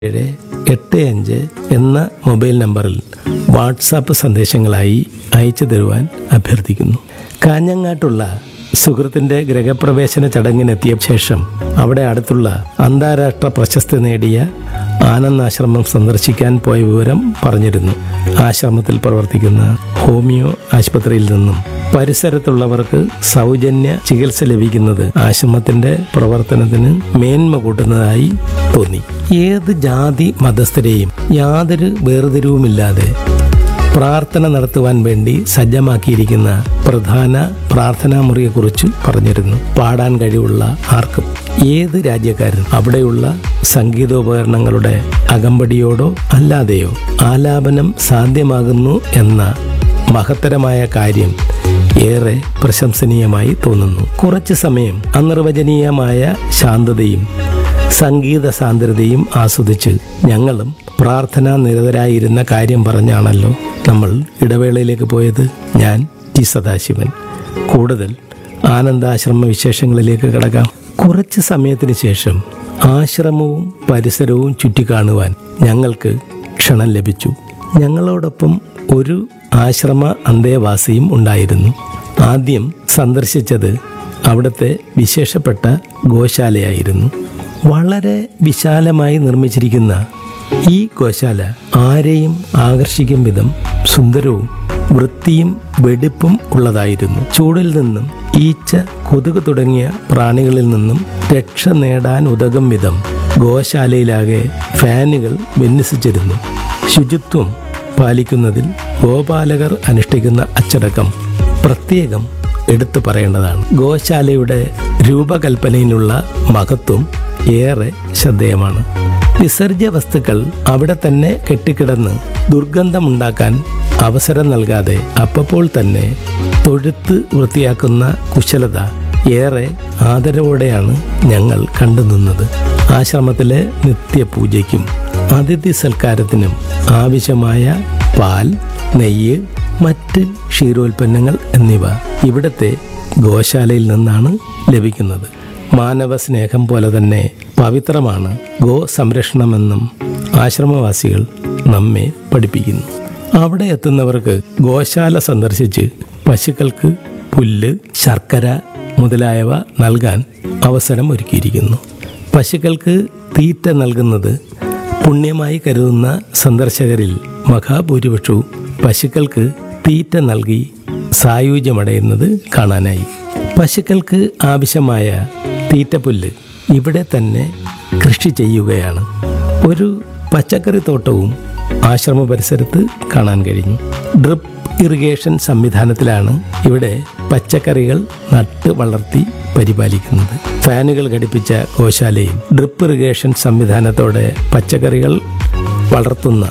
ഏഴ് എട്ട് അഞ്ച് എന്ന മൊബൈൽ നമ്പറിൽ വാട്സാപ്പ് സന്ദേശങ്ങളായി അയച്ചു തരുവാൻ അഭ്യർത്ഥിക്കുന്നു കാഞ്ഞങ്ങാട്ടുള്ള സുഹൃത്തിന്റെ ഗൃഹപ്രവേശന ചടങ്ങിനെത്തിയ ശേഷം അവിടെ അടുത്തുള്ള അന്താരാഷ്ട്ര പ്രശസ്തി നേടിയ ആനന്ദാശ്രമം സന്ദർശിക്കാൻ പോയ വിവരം പറഞ്ഞിരുന്നു ആശ്രമത്തിൽ പ്രവർത്തിക്കുന്ന ഹോമിയോ ആശുപത്രിയിൽ നിന്നും പരിസരത്തുള്ളവർക്ക് സൗജന്യ ചികിത്സ ലഭിക്കുന്നത് ആശ്രമത്തിന്റെ പ്രവർത്തനത്തിന് മേന്മ കൂട്ടുന്നതായി തോന്നി ഏത് ജാതി മതസ്ഥരെയും യാതൊരു വേർതിരിവുമില്ലാതെ പ്രാർത്ഥന നടത്തുവാൻ വേണ്ടി സജ്ജമാക്കിയിരിക്കുന്ന പ്രധാന പ്രാർത്ഥനാ മുറിയെക്കുറിച്ച് പറഞ്ഞിരുന്നു പാടാൻ കഴിവുള്ള ആർക്കും ഏത് രാജ്യക്കാരൻ അവിടെയുള്ള സംഗീതോപകരണങ്ങളുടെ അകമ്പടിയോടോ അല്ലാതെയോ ആലാപനം സാധ്യമാകുന്നു എന്ന മഹത്തരമായ കാര്യം ഏറെ പ്രശംസനീയമായി തോന്നുന്നു കുറച്ചു സമയം അനിർവചനീയമായ ശാന്തതയും സംഗീത സാന്ദ്രതയും ആസ്വദിച്ച് ഞങ്ങളും പ്രാർത്ഥനാ നിരതരായിരുന്ന കാര്യം പറഞ്ഞാണല്ലോ നമ്മൾ ഇടവേളയിലേക്ക് പോയത് ഞാൻ ടി സദാശിവൻ കൂടുതൽ ആനന്ദാശ്രമ വിശേഷങ്ങളിലേക്ക് കിടക്കാം കുറച്ച് സമയത്തിന് ശേഷം ആശ്രമവും പരിസരവും ചുറ്റിക്കാണുവാൻ ഞങ്ങൾക്ക് ക്ഷണം ലഭിച്ചു ഞങ്ങളോടൊപ്പം ഒരു ആശ്രമ അന്തേവാസിയും ഉണ്ടായിരുന്നു ആദ്യം സന്ദർശിച്ചത് അവിടുത്തെ വിശേഷപ്പെട്ട ഗോശാലയായിരുന്നു വളരെ വിശാലമായി നിർമ്മിച്ചിരിക്കുന്ന ഈ ഗോശാല ആരെയും ആകർഷിക്കും വിധം സുന്ദരവും വൃത്തിയും വെടിപ്പും ഉള്ളതായിരുന്നു ചൂടിൽ നിന്നും ഈച്ച കൊതുക് തുടങ്ങിയ പ്രാണികളിൽ നിന്നും രക്ഷ നേടാൻ ഉതകും വിധം ഗോശാലയിലാകെ ഫാനുകൾ വിന്യസിച്ചിരുന്നു ശുചിത്വം പാലിക്കുന്നതിൽ ഗോപാലകർ അനുഷ്ഠിക്കുന്ന അച്ചടക്കം പ്രത്യേകം എടുത്തു പറയേണ്ടതാണ് ഗോശാലയുടെ രൂപകൽപ്പനയിലുള്ള മഹത്വം ഏറെ ശ്രദ്ധേയമാണ് വിസർജ്യ വസ്തുക്കൾ അവിടെ തന്നെ കെട്ടിക്കിടന്ന് ദുർഗന്ധമുണ്ടാക്കാൻ അവസരം നൽകാതെ അപ്പപ്പോൾ തന്നെ തൊഴുത്ത് വൃത്തിയാക്കുന്ന കുശലത ഏറെ ആദരവോടെയാണ് ഞങ്ങൾ കണ്ടുനിന്നത് ആശ്രമത്തിലെ നിത്യപൂജയ്ക്കും അതിഥി സൽക്കാരത്തിനും ആവശ്യമായ പാൽ നെയ്യ് മറ്റ് ക്ഷീരോൽപ്പന്നങ്ങൾ എന്നിവ ഇവിടത്തെ ഗോശാലയിൽ നിന്നാണ് ലഭിക്കുന്നത് മാനവ സ്നേഹം പോലെ തന്നെ പവിത്രമാണ് ഗോ സംരക്ഷണമെന്നും ആശ്രമവാസികൾ നമ്മെ പഠിപ്പിക്കുന്നു അവിടെ എത്തുന്നവർക്ക് ഗോശാല സന്ദർശിച്ച് പശുക്കൾക്ക് പുല്ല് ശർക്കര മുതലായവ നൽകാൻ അവസരം ഒരുക്കിയിരിക്കുന്നു പശുക്കൾക്ക് തീറ്റ നൽകുന്നത് പുണ്യമായി കരുതുന്ന സന്ദർശകരിൽ മഹാഭൂരിപക്ഷവും പശുക്കൾക്ക് തീറ്റ നൽകി സായുജ്യമടയുന്നത് കാണാനായി പശുക്കൾക്ക് ആവശ്യമായ തീറ്റപ്പുല്ല് ഇവിടെ തന്നെ കൃഷി ചെയ്യുകയാണ് ഒരു പച്ചക്കറി തോട്ടവും ആശ്രമ പരിസരത്ത് കാണാൻ കഴിഞ്ഞു ഡ്രിപ്പ് ഇറിഗേഷൻ സംവിധാനത്തിലാണ് ഇവിടെ പച്ചക്കറികൾ നട്ട് വളർത്തി പരിപാലിക്കുന്നത് ഫാനുകൾ ഘടിപ്പിച്ച ഗോശാലയും ഡ്രിപ്പ് ഇറിഗേഷൻ സംവിധാനത്തോടെ പച്ചക്കറികൾ വളർത്തുന്ന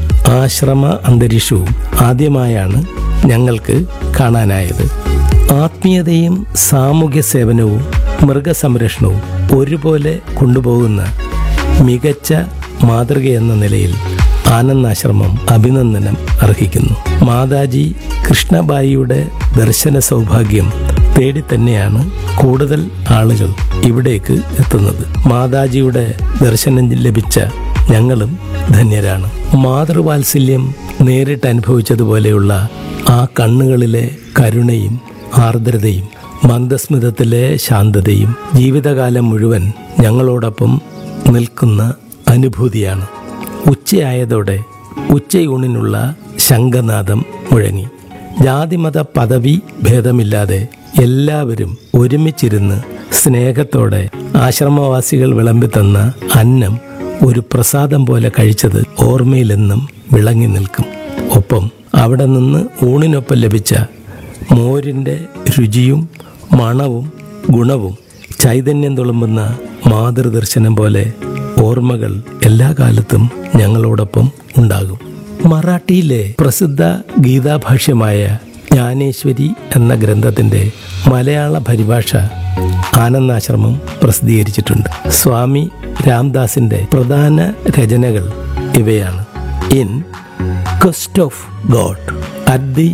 ആശ്രമ അന്തരീക്ഷവും ആദ്യമായാണ് ഞങ്ങൾക്ക് കാണാനായത് ആത്മീയതയും സാമൂഹ്യ സേവനവും മൃഗസംരക്ഷണവും ഒരുപോലെ കൊണ്ടുപോകുന്ന മികച്ച മാതൃകയെന്ന നിലയിൽ ആനന്ദാശ്രമം അഭിനന്ദനം അർഹിക്കുന്നു മാതാജി കൃഷ്ണബായിയുടെ ദർശന സൗഭാഗ്യം തേടി തന്നെയാണ് കൂടുതൽ ആളുകൾ ഇവിടേക്ക് എത്തുന്നത് മാതാജിയുടെ ദർശനം ലഭിച്ച ഞങ്ങളും ധന്യരാണ് മാതൃവാത്സല്യം നേരിട്ട് അനുഭവിച്ചതുപോലെയുള്ള ആ കണ്ണുകളിലെ കരുണയും ആർദ്രതയും മന്ദസ്മിതത്തിലെ ശാന്തതയും ജീവിതകാലം മുഴുവൻ ഞങ്ങളോടൊപ്പം നിൽക്കുന്ന അനുഭൂതിയാണ് ഉച്ചയായതോടെ ഉച്ചയൂണിനുള്ള ശംഖനാദം മുഴങ്ങി ജാതിമത പദവി ഭേദമില്ലാതെ എല്ലാവരും ഒരുമിച്ചിരുന്ന് സ്നേഹത്തോടെ ആശ്രമവാസികൾ വിളമ്പിത്തന്ന അന്നം ഒരു പ്രസാദം പോലെ കഴിച്ചത് ഓർമ്മയിലെന്നും വിളങ്ങി നിൽക്കും ഒപ്പം അവിടെ നിന്ന് ഊണിനൊപ്പം ലഭിച്ച മോരിൻ്റെ രുചിയും മണവും ഗുണവും ചൈതന്യം തുളുമ്പുന്ന മാതൃദർശനം പോലെ ഓർമ്മകൾ എല്ലാ കാലത്തും ഞങ്ങളോടൊപ്പം ഉണ്ടാകും മറാഠിയിലെ പ്രസിദ്ധ ഗീതാഭാഷ്യമായ ജ്ഞാനേശ്വരി എന്ന ഗ്രന്ഥത്തിന്റെ മലയാള പരിഭാഷ ആനന്ദാശ്രമം പ്രസിദ്ധീകരിച്ചിട്ടുണ്ട് സ്വാമി രാംദാസിന്റെ പ്രധാന രചനകൾ ഇവയാണ് in quest of God at the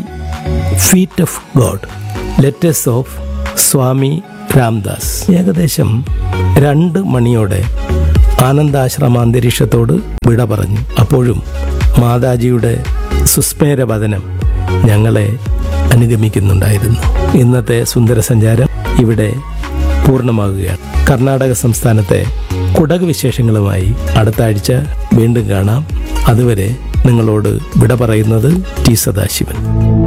feet of God letters of Swami Ramdas ഏകദേശം രണ്ട് മണിയോടെ ആനന്ദാശ്രമാന്തരീക്ഷത്തോട് വിട പറഞ്ഞു അപ്പോഴും മാതാജിയുടെ സുസ്മേരവദനം ഞങ്ങളെ അനുഗമിക്കുന്നുണ്ടായിരുന്നു ഇന്നത്തെ സുന്ദരസഞ്ചാരം ഇവിടെ പൂർണ്ണമാകുകയാണ് കർണാടക സംസ്ഥാനത്തെ കുടക് വിശേഷങ്ങളുമായി അടുത്ത ആഴ്ച വീണ്ടും കാണാം അതുവരെ നിങ്ങളോട് വിട പറയുന്നത് ടി സദാശിവൻ